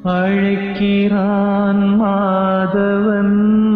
அழைக்கிறான் மாதவன்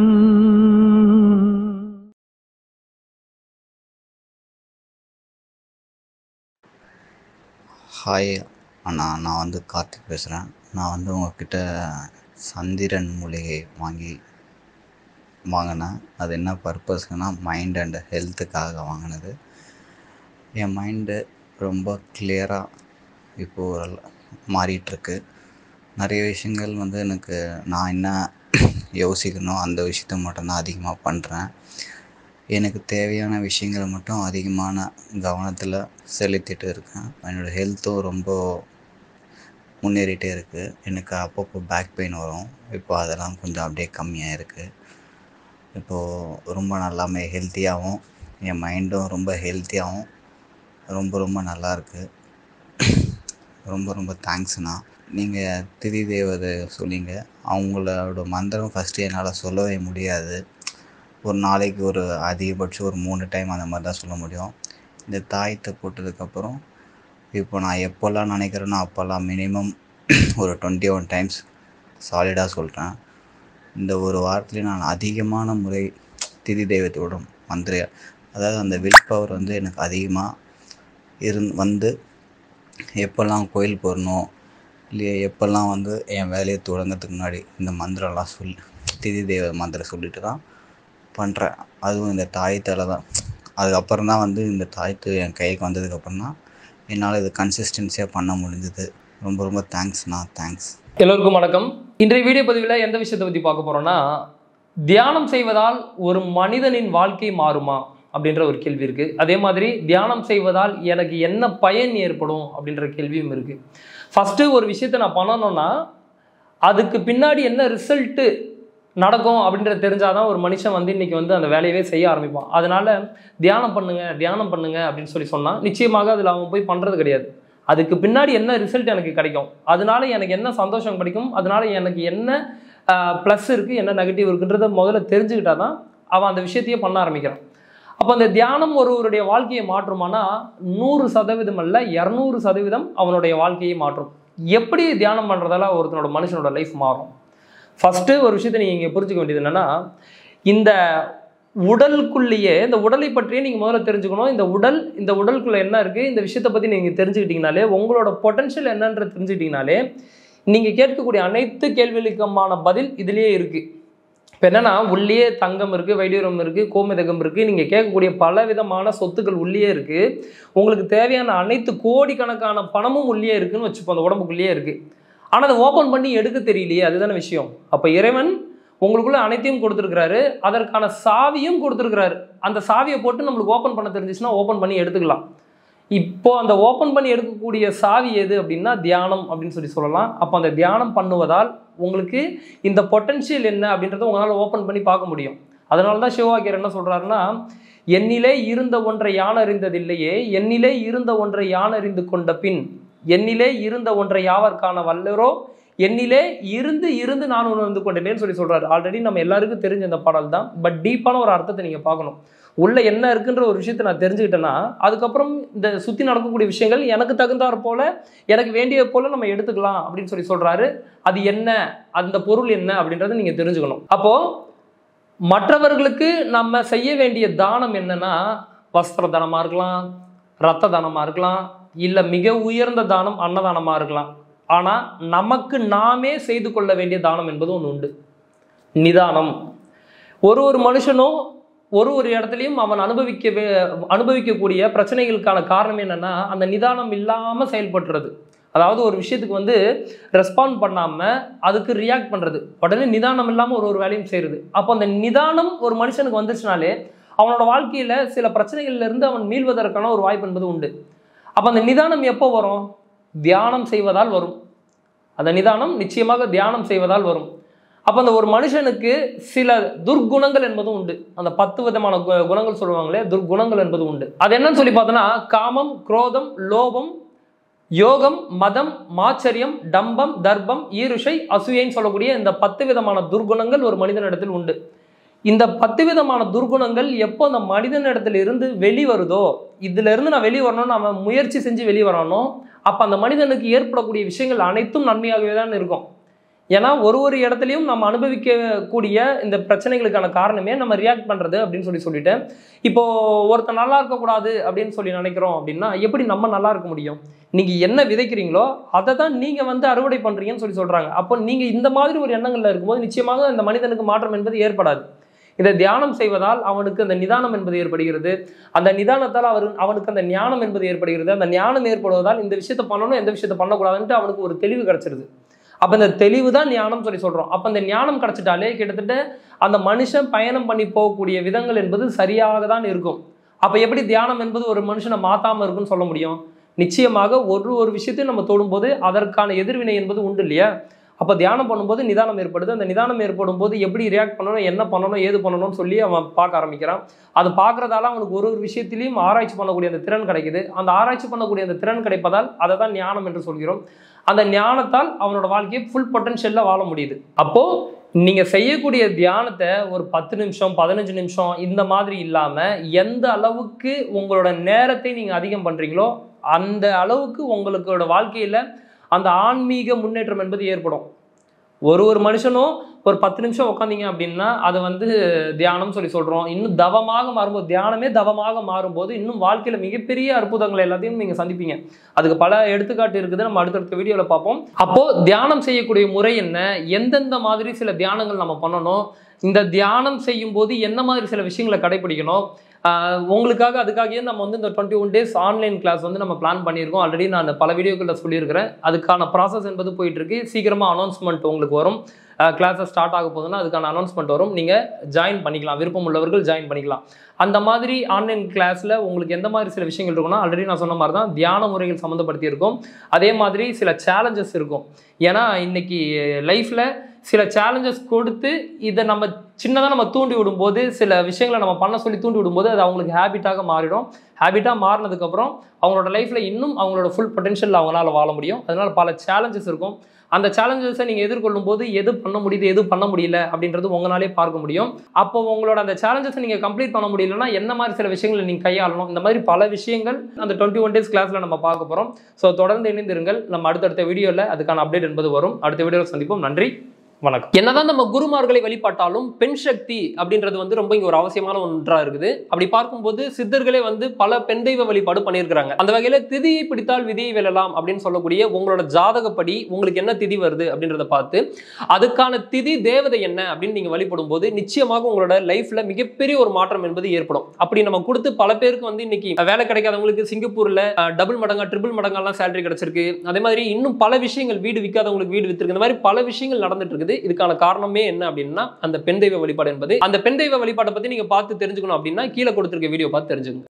ஹாய் அண்ணா நான் வந்து கார்த்திக் பேசுகிறேன் நான் வந்து உங்ககிட்ட சந்திரன் மூலிகை வாங்கி வாங்கினேன் அது என்ன பர்பஸ்க்குன்னா மைண்ட் அண்ட் ஹெல்த்துக்காக வாங்கினது என் மைண்டு ரொம்ப கிளியராக இப்போது மாறிட்டுருக்கு நிறைய விஷயங்கள் வந்து எனக்கு நான் என்ன யோசிக்கணும் அந்த விஷயத்த மட்டும்தான் அதிகமாக பண்ணுறேன் எனக்கு தேவையான விஷயங்களை மட்டும் அதிகமான கவனத்தில் செலுத்திட்டு இருக்கேன் என்னோடய ஹெல்த்தும் ரொம்ப முன்னேறிட்டே இருக்குது எனக்கு அப்பப்போ பேக் பெயின் வரும் இப்போ அதெல்லாம் கொஞ்சம் அப்படியே கம்மியாக இருக்குது இப்போது ரொம்ப நல்லாமே ஹெல்த்தியாகவும் என் மைண்டும் ரொம்ப ஹெல்த்தியாகவும் ரொம்ப ரொம்ப நல்லா இருக்கு ரொம்ப ரொம்ப தேங்க்ஸ்ண்ணா நீங்கள் திதி தேவதை சொன்னீங்க அவங்களோட மந்திரம் ஃபஸ்ட்டு என்னால் சொல்லவே முடியாது ஒரு நாளைக்கு ஒரு அதிகபட்சம் ஒரு மூணு டைம் அந்த மாதிரி தான் சொல்ல முடியும் இந்த தாயத்தை போட்டதுக்கப்புறம் இப்போ நான் எப்போல்லாம் நினைக்கிறேனோ அப்போல்லாம் மினிமம் ஒரு டுவெண்ட்டி ஒன் டைம்ஸ் சாலிடாக சொல்கிறேன் இந்த ஒரு வாரத்துலேயே நான் அதிகமான முறை திதி தெய்வத்தோட மந்திர அதாவது அந்த வில் பவர் வந்து எனக்கு அதிகமாக இருந் வந்து எப்போல்லாம் கோயில் போடணும் இல்லையா எப்போல்லாம் வந்து என் வேலையை தொடங்கிறதுக்கு முன்னாடி இந்த மந்திரம்லாம் சொல்லி திதி தெய்வ மந்திரம் சொல்லிட்டு தான் பண்ணுறேன் அதுவும் இந்த தாயத்தால் தான் அதுக்கப்புறம் தான் வந்து இந்த தாயத்து என் கைக்கு வந்ததுக்கப்புறம் தான் என்னால் இது கன்சிஸ்டன்சியாக பண்ண முடிஞ்சது ரொம்ப ரொம்ப தேங்க்ஸ்ண்ணா தேங்க்ஸ் எல்லோருக்கும் வணக்கம் இன்றைய வீடியோ பதிவில் எந்த விஷயத்தை பற்றி பார்க்க போகிறோன்னா தியானம் செய்வதால் ஒரு மனிதனின் வாழ்க்கை மாறுமா அப்படின்ற ஒரு கேள்வி இருக்குது அதே மாதிரி தியானம் செய்வதால் எனக்கு என்ன பயன் ஏற்படும் அப்படின்ற கேள்வியும் இருக்குது ஃபஸ்ட்டு ஒரு விஷயத்தை நான் பண்ணணும்னா அதுக்கு பின்னாடி என்ன ரிசல்ட்டு நடக்கும் அப்படின்றத தெரிஞ்சாதான் ஒரு மனுஷன் வந்து இன்னைக்கு வந்து அந்த வேலையவே செய்ய ஆரம்பிப்பான் அதனால தியானம் பண்ணுங்க தியானம் பண்ணுங்க அப்படின்னு சொல்லி சொன்னால் நிச்சயமாக அதில் அவன் போய் பண்ணுறது கிடையாது அதுக்கு பின்னாடி என்ன ரிசல்ட் எனக்கு கிடைக்கும் அதனால எனக்கு என்ன சந்தோஷம் கிடைக்கும் அதனால எனக்கு என்ன ப்ளஸ் இருக்குது என்ன நெகட்டிவ் இருக்குன்றத முதல்ல தெரிஞ்சுக்கிட்டா தான் அவன் அந்த விஷயத்தையே பண்ண ஆரம்பிக்கிறான் அப்போ அந்த தியானம் ஒருவருடைய வாழ்க்கையை மாற்றுமானா நூறு சதவீதம் அல்ல இரநூறு சதவீதம் அவனுடைய வாழ்க்கையை மாற்றும் எப்படி தியானம் பண்ணுறதால ஒருத்தனோட மனுஷனோட லைஃப் மாறும் ஃபஸ்ட்டு ஒரு விஷயத்தை நீங்கள் இங்கே புரிஞ்சுக்க வேண்டியது என்னென்னா இந்த உடலுக்குள்ளேயே இந்த உடலை பற்றியே நீங்கள் முதல்ல தெரிஞ்சுக்கணும் இந்த உடல் இந்த உடலுக்குள்ளே என்ன இருக்குது இந்த விஷயத்தை பற்றி நீங்கள் தெரிஞ்சுக்கிட்டீங்கனாலே உங்களோட பொட்டன்ஷியல் என்னன்ற தெரிஞ்சுக்கிட்டீங்கனாலே நீங்கள் கேட்கக்கூடிய அனைத்து கேள்விகளுக்குமான பதில் இதுலேயே இருக்குது இப்போ என்னென்னா உள்ளே தங்கம் இருக்குது வைடூரம் இருக்குது கோமதகம் இருக்குது நீங்கள் கேட்கக்கூடிய பல விதமான சொத்துக்கள் உள்ளே இருக்குது உங்களுக்கு தேவையான அனைத்து கோடிக்கணக்கான பணமும் உள்ளே இருக்குன்னு வச்சுப்போம் அந்த உடம்புக்குள்ளேயே இருக்குது ஆனால் அதை ஓப்பன் பண்ணி எடுக்க தெரியலையே அதுதானே விஷயம் அப்போ இறைவன் உங்களுக்குள்ள அனைத்தையும் கொடுத்துருக்கிறாரு அதற்கான சாவியும் கொடுத்துருக்கிறாரு அந்த சாவியை போட்டு நம்மளுக்கு ஓப்பன் பண்ண தெரிஞ்சிச்சுன்னா ஓப்பன் பண்ணி எடுத்துக்கலாம் இப்போ அந்த ஓப்பன் பண்ணி எடுக்கக்கூடிய சாவி எது அப்படின்னா தியானம் அப்படின்னு சொல்லி சொல்லலாம் அப்போ அந்த தியானம் பண்ணுவதால் உங்களுக்கு இந்த பொட்டன்ஷியல் என்ன அப்படின்றத உங்களால் ஓப்பன் பண்ணி பார்க்க முடியும் அதனால தான் சிவவாக்கியர் என்ன சொல்கிறாருன்னா என்னிலே இருந்த ஒன்றை யான் அறிந்ததில்லையே என்னிலே இருந்த ஒன்றை யான் அறிந்து கொண்ட பின் என்னிலே இருந்த ஒன்றை யாவர்க்கான வல்லரோ என்னிலே இருந்து இருந்து நான் உணர்ந்து கொண்டேனேன்னு சொல்லி சொல்றாரு ஆல்ரெடி நம்ம எல்லாருக்கும் தெரிஞ்ச இந்த பாடல் தான் பட் டீப்பான ஒரு அர்த்தத்தை நீங்க பார்க்கணும் உள்ள என்ன இருக்குன்ற ஒரு விஷயத்தை நான் தெரிஞ்சுக்கிட்டேன்னா அதுக்கப்புறம் இந்த சுத்தி நடக்கக்கூடிய விஷயங்கள் எனக்கு தகுந்தாற் போல எனக்கு வேண்டிய போல நம்ம எடுத்துக்கலாம் அப்படின்னு சொல்லி சொல்றாரு அது என்ன அந்த பொருள் என்ன அப்படின்றத நீங்க தெரிஞ்சுக்கணும் அப்போ மற்றவர்களுக்கு நம்ம செய்ய வேண்டிய தானம் என்னன்னா வஸ்திர தானமா இருக்கலாம் ரத்த தானமா இருக்கலாம் இல்லை மிக உயர்ந்த தானம் அன்னதானமாக இருக்கலாம் ஆனால் நமக்கு நாமே செய்து கொள்ள வேண்டிய தானம் என்பது ஒன்று உண்டு நிதானம் ஒரு ஒரு மனுஷனும் ஒரு ஒரு இடத்துலையும் அவன் அனுபவிக்க அனுபவிக்கக்கூடிய பிரச்சனைகளுக்கான காரணம் என்னென்னா அந்த நிதானம் இல்லாமல் செயல்பட்டுறது அதாவது ஒரு விஷயத்துக்கு வந்து ரெஸ்பாண்ட் பண்ணாமல் அதுக்கு ரியாக்ட் பண்ணுறது உடனே நிதானம் இல்லாமல் ஒரு ஒரு வேலையும் செய்கிறது அப்போ அந்த நிதானம் ஒரு மனுஷனுக்கு வந்துச்சுனாலே அவனோட வாழ்க்கையில் சில பிரச்சனைகள்லேருந்து அவன் மீள்வதற்கான ஒரு வாய்ப்பு என்பது உண்டு அப்போ அந்த நிதானம் எப்போ வரும் தியானம் செய்வதால் வரும் அந்த நிதானம் நிச்சயமாக தியானம் செய்வதால் வரும் அப்போ அந்த ஒரு மனுஷனுக்கு சில துர்க்குணங்கள் என்பதும் உண்டு அந்த பத்து விதமான கு- குணங்கள் சொல்லுவாங்களே துர்க்குணங்கள் என்பது உண்டு அது என்னன்னு சொல்லி பார்த்தோன்னா காமம் குரோதம் லோபம் யோகம் மதம் மாச்சரியம் டம்பம் தர்ப்பம் ஈருஷை அசூயைன்னு சொல்லக்கூடிய இந்த பத்து விதமான துர்க்குணங்கள் ஒரு மனிதனிடத்தில் உண்டு இந்த பத்து விதமான துர்குணங்கள் எப்போ அந்த மனிதனிடத்துல இருந்து வெளி வருதோ இதுல இருந்து நான் வெளியே வரணும்னு நம்ம முயற்சி செஞ்சு வெளியே வரணும் அப்போ அந்த மனிதனுக்கு ஏற்படக்கூடிய விஷயங்கள் அனைத்தும் நன்மையாகவே தான் இருக்கும் ஏன்னா ஒரு ஒரு இடத்துலையும் நம்ம அனுபவிக்கக்கூடிய இந்த பிரச்சனைகளுக்கான காரணமே நம்ம ரியாக்ட் பண்றது அப்படின்னு சொல்லி சொல்லிட்டேன் இப்போ ஒருத்தன் நல்லா இருக்கக்கூடாது அப்படின்னு சொல்லி நினைக்கிறோம் அப்படின்னா எப்படி நம்ம நல்லா இருக்க முடியும் நீங்க என்ன விதைக்கிறீங்களோ அதை தான் நீங்க வந்து அறுவடை பண்றீங்கன்னு சொல்லி சொல்றாங்க அப்போ நீங்க இந்த மாதிரி ஒரு எண்ணங்கள்ல இருக்கும்போது நிச்சயமாக அந்த மனிதனுக்கு மாற்றம் என்பது ஏற்படாது இதை தியானம் செய்வதால் அவனுக்கு அந்த நிதானம் என்பது ஏற்படுகிறது அந்த நிதானத்தால் அவர் அவனுக்கு அந்த ஞானம் என்பது ஏற்படுகிறது அந்த ஞானம் ஏற்படுவதால் இந்த விஷயத்தை பண்ணணும் எந்த விஷயத்தை பண்ணக்கூடாதுன்ட்டு அவனுக்கு ஒரு தெளிவு கிடைச்சிருது அப்போ இந்த தெளிவு தான் ஞானம் சொல்லி சொல்கிறோம் அப்போ அந்த ஞானம் கிடைச்சிட்டாலே கிட்டத்தட்ட அந்த மனுஷன் பயணம் பண்ணி போகக்கூடிய விதங்கள் என்பது சரியாக தான் இருக்கும் அப்போ எப்படி தியானம் என்பது ஒரு மனுஷனை மாத்தாம இருக்குன்னு சொல்ல முடியும் நிச்சயமாக ஒரு ஒரு விஷயத்தையும் நம்ம தொடும்போது அதற்கான எதிர்வினை என்பது உண்டு இல்லையா அப்போ தியானம் பண்ணும்போது நிதானம் ஏற்படுது அந்த நிதானம் ஏற்படும் போது எப்படி ரியாக்ட் பண்ணணும் என்ன பண்ணணும் ஏது பண்ணணும்னு சொல்லி அவன் பார்க்க ஆரம்பிக்கிறான் அது பார்க்கறதால அவனுக்கு ஒரு ஒரு விஷயத்திலையும் ஆராய்ச்சி பண்ணக்கூடிய அந்த திறன் கிடைக்குது அந்த ஆராய்ச்சி பண்ணக்கூடிய அந்த திறன் கிடைப்பதால் அதை தான் ஞானம் என்று சொல்கிறோம் அந்த ஞானத்தால் அவனோட வாழ்க்கையை ஃபுல் பொட்டன்ஷியலில் வாழ முடியுது அப்போ நீங்க செய்யக்கூடிய தியானத்தை ஒரு பத்து நிமிஷம் பதினஞ்சு நிமிஷம் இந்த மாதிரி இல்லாம எந்த அளவுக்கு உங்களோட நேரத்தை நீங்க அதிகம் பண்றீங்களோ அந்த அளவுக்கு உங்களுக்கோட வாழ்க்கையில அந்த ஆன்மீக முன்னேற்றம் என்பது ஏற்படும் ஒரு ஒரு மனுஷனும் ஒரு பத்து நிமிஷம் உட்காந்தீங்க அப்படின்னா அது வந்து தியானம் சொல்லி சொல்றோம் இன்னும் தவமாக மாறும்போது தியானமே தவமாக மாறும்போது இன்னும் வாழ்க்கையில மிகப்பெரிய அற்புதங்கள் எல்லாத்தையும் நீங்க சந்திப்பீங்க அதுக்கு பல எடுத்துக்காட்டு இருக்குது நம்ம அடுத்தடுத்த வீடியோவில் பார்ப்போம் அப்போ தியானம் செய்யக்கூடிய முறை என்ன எந்தெந்த மாதிரி சில தியானங்கள் நம்ம பண்ணணும் இந்த தியானம் செய்யும் போது என்ன மாதிரி சில விஷயங்களை கடைபிடிக்கணும் ஆஹ் உங்களுக்காக அதுக்காகவே நம்ம வந்து இந்த twenty one days online class வந்து நம்ம பிளான் பண்ணியிருக்கோம் ஆல்ரெடி நான் அந்த பல வீடியோக்களில் சொல்லியிருக்கிறேன் அதுக்கான ப்ராசஸ் என்பது போயிட்டு இருக்கு சீக்கிரமாக அனௌன்ஸ்மெண்ட் உங்களுக்கு வரும் கிளாஸஸ் ஸ்டார்ட் ஆக போகுதுன்னா அதுக்கான அனௌன்ஸ்மெண்ட் வரும் நீங்கள் ஜாயின் பண்ணிக்கலாம் விருப்பம் உள்ளவர்கள் ஜாயின் பண்ணிக்கலாம் அந்த மாதிரி ஆன்லைன் கிளாஸில் உங்களுக்கு எந்த மாதிரி சில விஷயங்கள் இருக்கும்னா ஆல்ரெடி நான் சொன்ன மாதிரி தான் தியான முறைகள் சம்மந்தப்படுத்தி இருக்கும் அதே மாதிரி சில சேலஞ்சஸ் இருக்கும் ஏன்னா இன்னைக்கு லைஃப்பில் சில சேலஞ்சஸ் கொடுத்து இதை நம்ம சின்னதாக நம்ம தூண்டி விடும்போது சில விஷயங்களை நம்ம பண்ண சொல்லி தூண்டி விடும்போது அது அவங்களுக்கு ஹேபிட்டாக மாறிடும் ஹேபிட்டாக மாறினதுக்கப்புறம் அவங்களோட லைஃப்பில் இன்னும் அவங்களோட ஃபுல் பொட்டென்ஷியல் அவங்களால வாழ முடியும் அதனால பல சேலஞ்சஸ் இருக்கும் அந்த சேலஞ்சஸை நீங்கள் எதிர்கொள்ளும் போது எது பண்ண முடியுது எது பண்ண முடியல அப்படின்றது உங்களாலே பார்க்க முடியும் அப்போ உங்களோட அந்த சேலஞ்சஸை நீங்கள் கம்ப்ளீட் பண்ண முடியலன்னா என்ன மாதிரி சில விஷயங்களை நீங்கள் கையாளணும் இந்த மாதிரி பல விஷயங்கள் அந்த டுவெண்ட்டி ஒன் டேஸ் கிளாஸில் நம்ம பார்க்க போகிறோம் ஸோ தொடர்ந்து இணைந்திருங்கள் நம்ம அடுத்தடுத்த வீடியோவில் அதுக்கான அப்டேட் என்பது வரும் அடுத்த வீடியோவில் சந்திப்போம் நன்றி வணக்கம் என்னதான் நம்ம குருமார்களை வழிபாட்டாலும் பெண் சக்தி அப்படின்றது வந்து ரொம்ப இங்க ஒரு அவசியமான ஒன்றா இருக்குது அப்படி பார்க்கும்போது சித்தர்களே வந்து பல பெண் தெய்வ வழிபாடு பண்ணியிருக்கிறாங்க அந்த வகையில திதியை பிடித்தால் விதியை வெல்லலாம் அப்படின்னு சொல்லக்கூடிய உங்களோட ஜாதகப்படி உங்களுக்கு என்ன திதி வருது அப்படின்றத பார்த்து அதுக்கான திதி தேவதை என்ன அப்படின்னு நீங்க வழிபடும் போது நிச்சயமாக உங்களோட லைஃப்ல மிகப்பெரிய ஒரு மாற்றம் என்பது ஏற்படும் அப்படி நம்ம கொடுத்து பல பேருக்கு வந்து இன்னைக்கு வேலை கிடைக்காதவங்களுக்கு சிங்கப்பூர்ல டபுள் மடங்கா ட்ரிபிள் மடங்கெல்லாம் சேலரி கிடைச்சிருக்கு அதே மாதிரி இன்னும் பல விஷயங்கள் வீடு விற்காதவங்களுக்கு வீடு வித்திருக்கு இந்த மாதிரி பல விஷயங்கள் நடந்துட்டு இருக்குது இதுக்கான காரணமே என்ன அப்படின்னா அந்த பெண் தெய்வ வழிபாடு என்பது அந்த பெண் தெய்வ வழிபாட்டை பத்தி நீங்க பார்த்து தெரிஞ்சுக்கணும் அப்படின்னா கீழே கொடுத்திருக்க வீடியோ பார்த்து தெரிஞ்சுக்கணும்